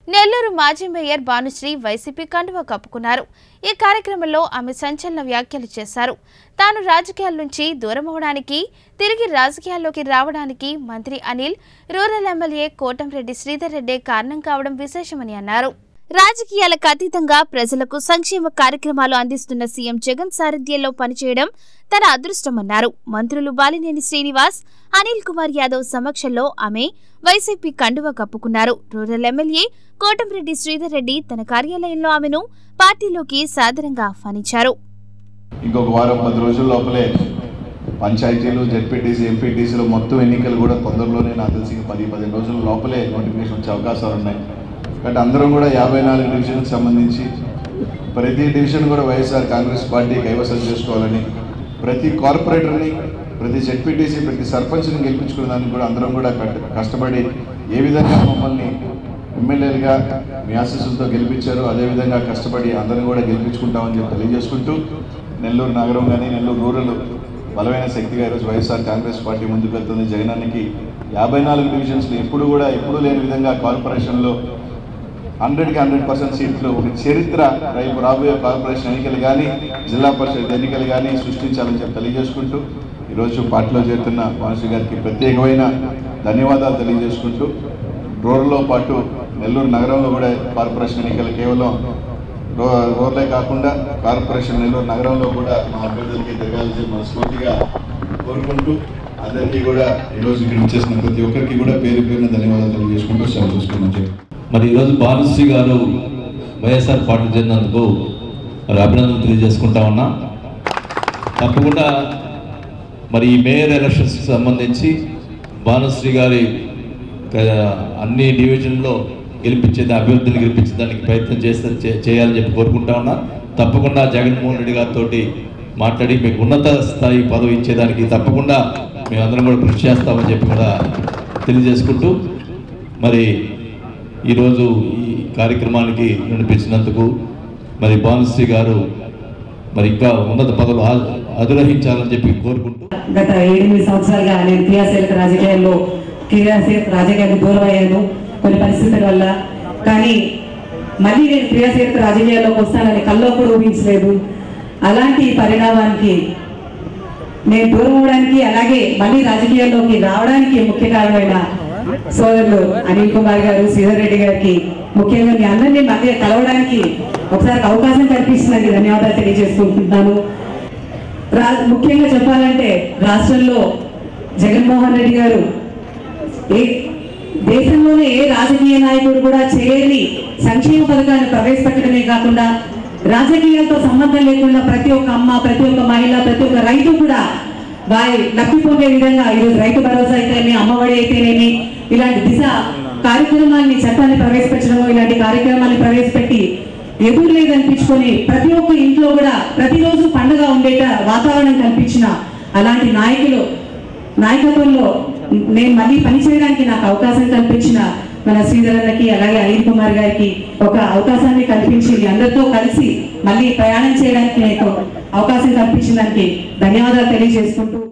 నెల్లూరు మాజీ mayor Bhanusri YCP కండువా కప్పుకున్నారు ఈ కార్యక్రమంలో ఆమె సంచలన వ్యాఖ్యలు చేశారు తాను రాజకీయాల నుంచి దూరమవడానికి తిరిగి రాజకీయాల్లోకి రావడానికి మంత్రి అనిల్ రూరల్ ఎమ్మెల్యే కోటంరెడ్డి శ్రీధర్ రెడ్డి కారణం కావడం విశేషమని అన్నారు రాజకీయాలకు అతీతంగా ప్రజలకు సంక్షేమ కార్యక్రమాలు అందిస్తున్న సీఎం జగన్ సారథ్యంలో పనిచేయడం తన అదృష్టమన్నారు మంత్రులు బాలినేని శ్రీనివాస్ అనిల్ కుమార్ యాదవ్ సమక్షంలో ఆమె వైసీపీ కండువా కప్పుకున్నారు రూరల్ ఎమ్మెల్యే కోటంరెడ్డి శ్రీధర్ రెడ్డి తన కార్యాలయంలో ఆమెను పార్టీలోకి సాదరంగా ఆహ్వానించారు ఇంకొక వారం పది రోజుల లోపలే పంచాయతీలు జెడ్పీటీసీ ఎంపీటీసీలు మొత్తం ఎన్నికలు కూడా తొందరలోనే నాకు తెలిసి ఇంక పది పదిహేను రోజుల లోపలే నోటిఫికేషన్ వచ్చే అవకాశాలు ఉన్నాయి కాబట్టి అందరం కూడా యాభై నాలుగు డివిజన్కి సంబంధించి ప్రతి డివిజన్ కూడా వైఎస్ఆర్ కాంగ్రెస్ పార్టీ కైవసం చేసుకోవాలని ప్రతి కార్పొరేటర్ని ప్రతి జెడ్పీటీసీ ప్రతి సర్పంచ్ని గెలిపించుకునేదానికి కూడా అందరం కూడా కట్- కష్టపడి ఏ విధంగా మమ్మల్ని ఎమ్మెల్యేలుగా మీ ఆశీస్సులతో గెలిపించారు అదేవిధంగా కష్టపడి అందరం కూడా గెలిపించుకుంటామని చెప్పి తెలియజేసుకుంటూ నెల్లూరు నగరం కానీ నెల్లూరు రూరల్ బలమైన శక్తిగా ఈరోజు వైఎస్ఆర్ కాంగ్రెస్ పార్టీ ముందుకు వెళ్తుంది జగనానికి యాభై నాలుగు డివిజన్స్లో ఎప్పుడు కూడా ఎప్పుడూ లేని విధంగా కార్పొరేషన్లో హండ్రెడ్కి హండ్రెడ్ పర్సెంట్ సీట్లు ఒక చరిత్ర రేపు రాబోయే కార్పొరేషన్ ఎన్నికలు కానీ జిల్లా పరిషత్ ఎన్నికలు కానీ సృష్టించాలని చెప్పి తెలియజేసుకుంటూ ఈరోజు పార్టీలో చేరుతున్న మానసి గారికి ప్రత్యేకమైన ధన్యవాదాలు తెలియజేసుకుంటూ రూరల్లో పాటు నెల్లూరు నగరంలో కూడా కార్పొరేషన్ ఎన్నికలు కేవలం రో- రూరలే కాకుండా కార్పొరేషన్ నెల్లూరు నగరంలో కూడా మా అభ్యర్థులకి తిరగాల్సి మనస్ఫూర్తిగా కోరుకుంటూ అందరికీ కూడా ఈరోజు ఇక్కడ వచ్చేసిన ప్రతి ఒక్కరికి కూడా పేరు పేరున ధన్యవాదాలు తెలియజేసుకుంటూ సెలవు తీసుకున్నాం చెప్పి మరి ఈరోజు భానుశ్రీ గారు వైఎస్ఆర్ పార్టీ చెందినందుకు మరి అభినందనలు తెలియజేసుకుంటా ఉన్నా తప్పకుండా మరి ఈ మేయర్ ఎలక్షన్స్కి సంబంధించి భానుశ్రీ గారి క- అన్ని డివిజన్లో గెలిపించేది అభ్యర్థులు గెలిపించడానికి ప్రయత్నం చేస్తే చే- చేయాలని చెప్పి కోరుకుంటా ఉన్నా తప్పకుండా జగన్మోహన్ రెడ్డి గారితో మాట్లాడి మీకు ఉన్నత స్థాయి పదవి ఇచ్చేదానికి తప్పకుండా మేమందరం కూడా కృషి చేస్తామని చెప్పి కూడా తెలియజేసుకుంటూ మరి ఈరోజు ఈ కార్యక్రమానికి నడిపించినందుకు మరి భానుశ్రీ గారు మరి ఇంకా ఉన్నత పదవులు ఆ- అధిరోహించాలని చెప్పి కోరుకుంటూ గత ఎనిమిది సంవత్సరాలుగా నేను క్రియాశీలక రాజకీయాల్లో క్రియాశీలక రాజకీయాలకు దూరం అయ్యాను కొన్ని పరిస్థితుల వల్ల కానీ మళ్ళీ నేను క్రియాశీలక రాజకీయాల్లోకి వస్తానని కల్లో కూడా ఊహించలేదు అలాంటి పరిణామానికి నేను దూరం అవడానికి అలాగే మళ్ళీ రాజకీయాల్లోకి రావడానికి ముఖ్య కారణమైన సోదరులు అనిల్ కుమార్ గారు శ్రీధర్ రెడ్డి గారికి ముఖ్యంగా మీ అందరినీ మధ్య కలవడానికి ఒకసారి అవకాశం కల్పిస్తున్నందుకు ధన్యవాదాలు తెలియజేసుకుంటున్నాను రా- ముఖ్యంగా చెప్పాలంటే రాష్ట్రంలో జగన్మోహన్ రెడ్డి గారు ఏ దేశంలోనే ఏ రాజకీయ నాయకుడు కూడా చేయని సంక్షేమ పథకాన్ని ప్రవేశపెట్టడమే కాకుండా రాజకీయాలతో సంబంధం లేకుండా ప్రతి ఒక్క అమ్మ ప్రతి ఒక్క మహిళ ప్రతి ఒక్క రైతు కూడా వారి లబ్ధి పొందే విధంగా ఈరోజు రైతు భరోసా అయితేనేమి అమ్మఒడి అయితేనేమి ఇలాంటి దిశ కార్యక్రమాన్ని చట్టాన్ని ప్రవేశపెట్టడము ఇలాంటి కార్యక్రమాన్ని ప్రవేశపెట్టి ఎదురు లేదనిపించుకొని ప్రతి ఒక్క ఇంట్లో కూడా ప్రతిరోజు పండుగ ఉండేట వాతావరణం కల్పించిన అలాంటి నాయకులు నాయకత్వంలో నేను మళ్ళీ పనిచేయడానికి నాకు అవకాశం కల్పించిన మన శ్రీధరన్నకి అలాగే అనిల్ కుమార్ గారికి ఒక అవకాశాన్ని కల్పించి మీ అందరితో కలిసి మళ్ళీ ప్రయాణం చేయడానికి నాకు అవకాశం కల్పించిన దానికి ధన్యవాదాలు తెలియజేసుకుంటూ